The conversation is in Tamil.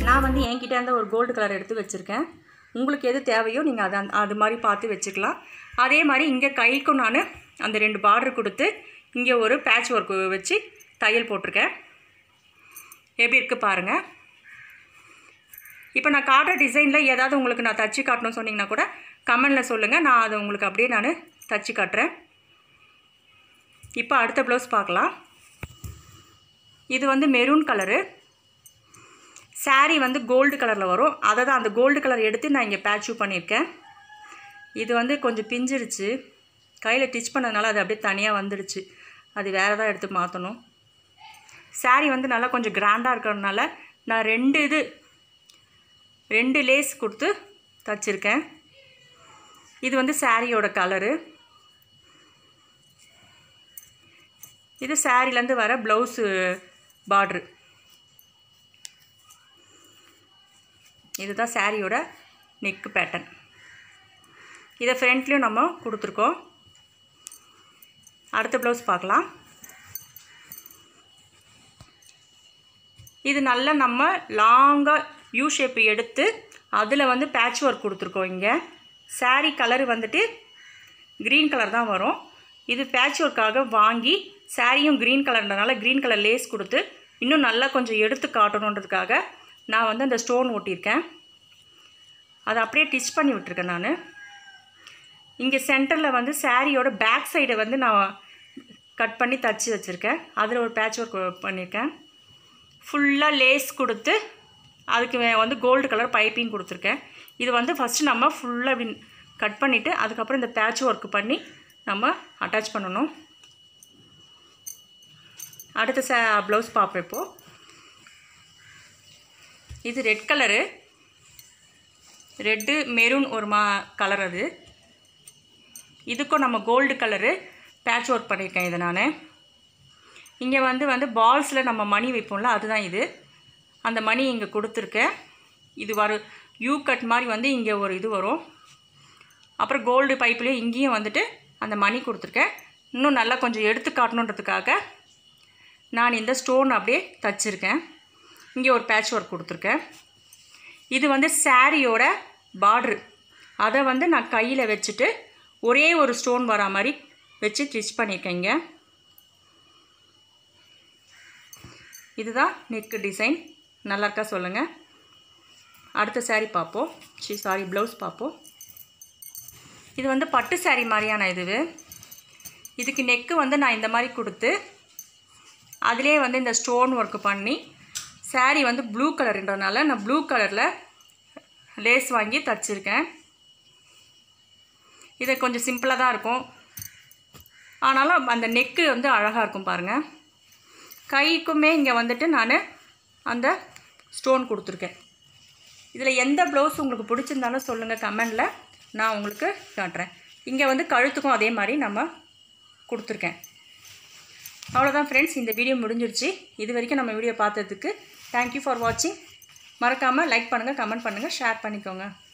நான் வந்து என்கிட்ட இருந்த ஒரு கோல்டு கலர் எடுத்து வச்சுருக்கேன் உங்களுக்கு எது தேவையோ நீங்கள் அதை அந்த- அது மாதிரி பார்த்து வச்சுக்கலாம் அதே மாதிரி இங்கே கைக்கும் நான் அந்த ரெண்டு பார்டர் கொடுத்து இங்கே ஒரு பேட்ச் ஒர்க் வச்சு தையல் போட்டிருக்கேன் எப்படி இருக்குது பாருங்கள் இப்போ நான் காட்டுற டிசைனில் ஏதாவது உங்களுக்கு நான் தச்சு காட்டணும்னு சொன்னீங்கன்னா கூட கமெண்டில் சொல்லுங்கள் நான் அதை உங்களுக்கு அப்படியே நான் தச்சு காட்டுறேன் இப்போ அடுத்த ப்ளவுஸ் பார்க்கலாம் இது வந்து மெரூன் கலரு saree வந்து கோல்டு கலரில் வரும் அதை தான் அந்த கோல்டு கலர் எடுத்து நான் இங்கே பேட்ச் பண்ணியிருக்கேன் இது வந்து கொஞ்சம் பிஞ்சிருச்சு கையில் டிச் பண்ணதுனால அது அப்படியே தனியாக வந்துடுச்சு அது வேறு தான் எடுத்து மாற்றணும் saree வந்து நல்லா கொஞ்சம் கிராண்டாக இருக்கிறதுனால நான் ரெண்டு இது ரெண்டு லேஸ் கொடுத்து தச்சிருக்கேன் இது வந்து சாரியோட கலரு இது சாரிலேருந்து வர ப்ளவுஸு பார்ட்ரு இதுதான் சாரியோட நெக் பேட்டர்ன் இதை ஃப்ரண்ட்லேயும் நம்ம கொடுத்துருக்கோம் அடுத்த ப்ளவுஸ் பார்க்கலாம் இது நல்லா நம்ம லாங்காக யூ ஷேப் எடுத்து அதில் வந்து பேட்ச் ஒர்க் கொடுத்துருக்கோம் இங்கே saree கலர் வந்துட்டு க்ரீன் கலர் தான் வரும் இது பேட்ச் ஒர்க்காக வாங்கி சாரியும் க்ரீன் கலர்ன்றனால க்ரீன் கலர் லேஸ் கொடுத்து இன்னும் நல்லா கொஞ்சம் எடுத்து காட்டணுன்றதுக்காக நான் வந்து அந்த ஸ்டோன் ஒட்டியிருக்கேன் அதை அப்படியே டிச் பண்ணி விட்டுருக்கேன் நான் இங்கே சென்டரில் வந்து சாரியோட பேக் சைடை வந்து நான் கட் பண்ணி தச்சு வச்சுருக்கேன் அதில் ஒரு பேட்ச் ஒர்க் பண்ணியிருக்கேன் ஃபுல்லாக லேஸ் கொடுத்து அதுக்கு வே- வந்து கோல்டு கலர் பைப்பிங் கொடுத்துருக்கேன் இது வந்து ஃபஸ்ட்டு நம்ம ஃபுல்லாக இப்படி கட் பண்ணிவிட்டு அதுக்கப்புறம் இந்த பேட்ச் ஒர்க் பண்ணி நம்ம அட்டாச் பண்ணணும் அடுத்த ச ப்ளவுஸ் பார்ப்போம் இப்போது இது ரெட் கலரு ரெட்டு மெரூன் ஒரு மா கலர் அது இதுக்கும் நம்ம கோல்டு கலரு பேட்ச் ஒர்க் பண்ணியிருக்கேன் இதை நான் இங்கே வந்து வந்து பால்ஸில் நம்ம மணி வைப்போம்ல அதுதான் இது அந்த மணி இங்கே கொடுத்துருக்கேன் இது வர யூ கட் மாதிரி வந்து இங்கே ஒரு இது வரும் அப்புறம் கோல்டு பைப்லேயும் இங்கேயும் வந்துட்டு அந்த மணி கொடுத்துருக்கேன் இன்னும் நல்லா கொஞ்சம் எடுத்து காட்டணுன்றதுக்காக நான் இந்த ஸ்டோன் அப்படியே தச்சிருக்கேன் இங்கே ஒரு பேட்ச் ஒர்க் கொடுத்துருக்கேன் இது வந்து சாரியோட பார்ட்ரு அதை வந்து நான் கையில் வச்சுட்டு ஒரே ஒரு ஸ்டோன் வரா மாதிரி வச்சு ஸ்டிச் பண்ணியிருக்கேன் இங்கே இதுதான் நெக்கு டிசைன் நல்லா இருக்கா சொல்லுங்கள் அடுத்த saree பார்ப்போம் சி சாரி ப்ளவுஸ் பார்ப்போம் இது வந்து பட்டு saree மாதிரியான இது இதுக்கு நெக்கு வந்து நான் இந்த மாதிரி கொடுத்து அதிலே வந்து இந்த ஸ்டோன் ஒர்க் பண்ணி saree வந்து ப்ளூ கலர்ன்றதுனால நான் ப்ளூ கலரில் லேஸ் வாங்கி தச்சிருக்கேன் இது கொஞ்சம் சிம்பிளாக தான் இருக்கும் ஆனாலும் அந்த நெக்கு வந்து அழகாக இருக்கும் பாருங்கள் கைக்குமே இங்கே வந்துட்டு நான் அந்த ஸ்டோன் கொடுத்துருக்கேன் இதில் எந்த ப்ளவுஸ் உங்களுக்கு பிடிச்சிருந்தாலும் சொல்லுங்கள் கமெண்டில் நான் உங்களுக்கு காட்டுறேன் இங்கே வந்து கழுத்துக்கும் அதே மாதிரி நம்ம கொடுத்துருக்கேன் அவ்வளோதான் ஃப்ரெண்ட்ஸ் இந்த வீடியோ முடிஞ்சிருச்சு இது வரைக்கும் நம்ம வீடியோ பார்த்ததுக்கு தேங்க்யூ ஃபார் வாட்சிங் மறக்காமல் லைக் பண்ணுங்கள் கமெண்ட் பண்ணுங்கள் ஷேர் பண்ணிக்கோங்க